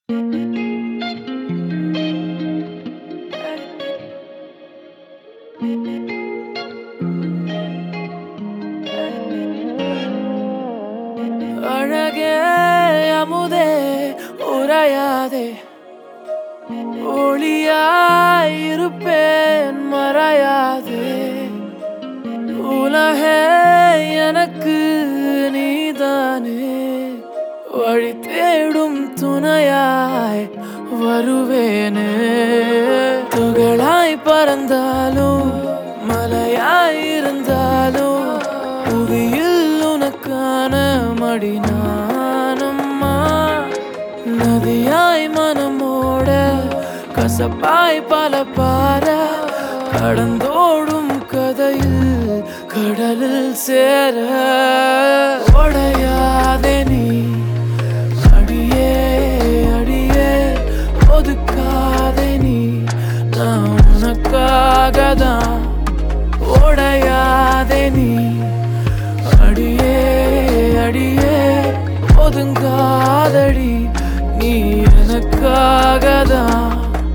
அழகே அமுதே உரையாதே ஒளியாயிருப்பேன் மறையாதே உலகே எனக்கு நீதானே வழி தேடும் துணையாய் வருவேனே துகளாய் பறந்தாலும் மலையாய் இருந்தாலும் புவியில் உனக்கான மடி நானம்மா நதியாய் மனமோட கசப்பாய் பல பார கடந்தோடும் கதையில் கடலில் சேர உடையாதே நீ அடியே அடியே ஒதுக்காதே நீ நான் உனக்காக தான் உடையாதே நீ அடியே அடியே ஒதுங்காதடி நீ எனக்காக தான்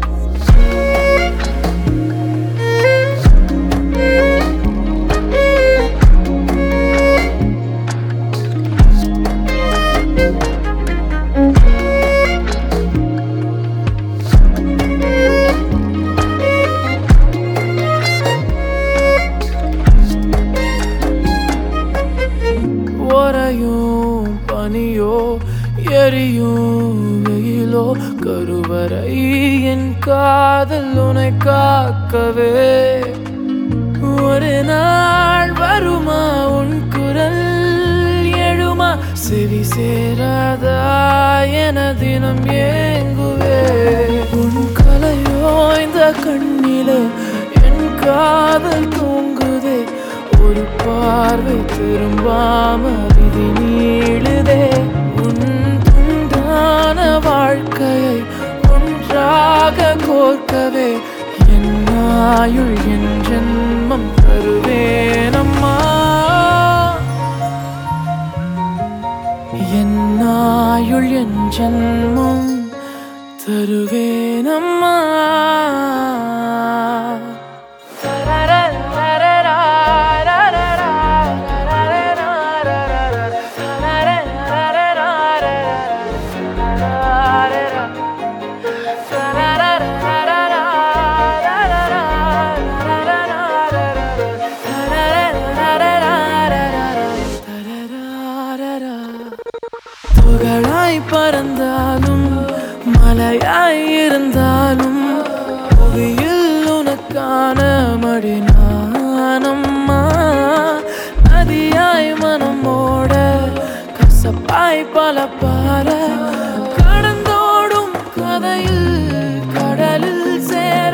உறையும் பனியோ எரியும் வெயிலோ கருவறை என் காதல் உனை காக்கவே ஒரு நாள் வருமா உன் குரல் எழுமா செவி சேராதா என தினம் ஏங்குவே உன் கலையோ இந்த கண்ணிலே என் காதல் தூங்குதே ஒரு பார்வை திரும்பாம விதி நீளுதே உன் துண்டான வாழ்க்கையை ஒன்றாக கோர்க்கவே என் ஆயுள் என் ஜென்மம் தருவேனம்மா என் ஆயுள் என் ஜென்மம் தருவேனம்மா துகளாய் பறந்தாலும் மலையாய் இருந்தாலும் புவியில் உனக்கான மடி நானம்மா நதியாய் மனமோட கசப்பாய் பல பார கடந்தோடும் கதையில் கடலில் சேர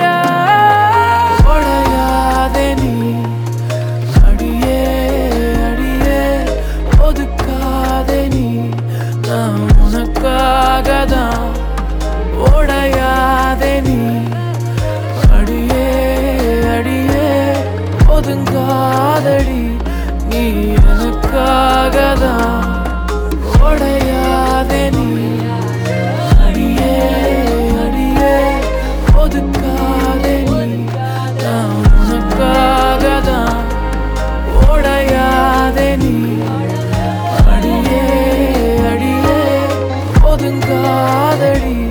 உடையாதே நீ அடியே அடியே ஒதுக்காதே நீ நான் உனக்காக தான் உடையாதே நீ அடியே அடியே ஒதுங்காதடி நீ எனக்காக தான் உடையாதே நீ அடியே அடியே ஒதுக்காதே நீ நான் உனக்காக தான் உடையாதே நீ அடியே அடியே ஒதுங்காதடி